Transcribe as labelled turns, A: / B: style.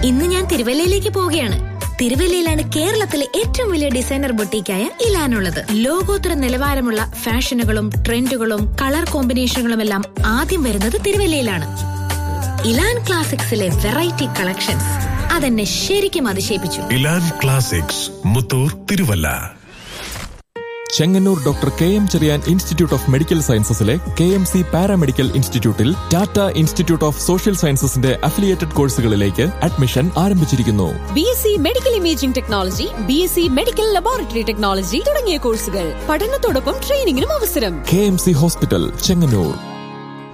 A: ഇന്ന് ഞാൻ തിരുവല്ലയിലേക്ക് പോവുകയാണ് തിരുവല്ലയിലാണ് കേരളത്തിലെ ഏറ്റവും വലിയ ഡിസൈനർ ബൊട്ടീക്കായ ഇലാനുള്ളത് ലോകോത്തര നിലവാരമുള്ള ഫാഷനുകളും ട്രെൻഡുകളും കളർ കോമ്പിനേഷനുകളും എല്ലാം ആദ്യം വരുന്നത് തിരുവല്ലയിലാണ് ഇലാൻ ക്ലാസിക്സിലെ വെറൈറ്റി കളക്ഷൻസ് അതെന്നെ ശരിക്കും അതിശയിപ്പിച്ചു
B: Ilan classics Muthoor Thiruvalla
C: Chengannur doctor K M Cherian institute of medical സയൻസസിലെ കെ എം സി പാരാമെഡിക്കൽ ഇൻസ്റ്റിറ്റ്യൂട്ടിൽ ടാറ്റ ഇൻസ്റ്റിറ്റ്യൂട്ട് ഓഫ് സോഷ്യൽ സയൻസസിന്റെ അഫിലിയേറ്റഡ് കോഴ്സുകളിലേക്ക് അഡ്മിഷൻ ആരംഭിച്ചിരിക്കുന്നു
D: B S C medical imaging technology B S C medical laboratory technology തുടങ്ങിയ കോഴ്സുകൾ പഠനത്തോടൊപ്പം ട്രെയിനിങ്ങിനും അവസരം
C: K M C hospital Chengannur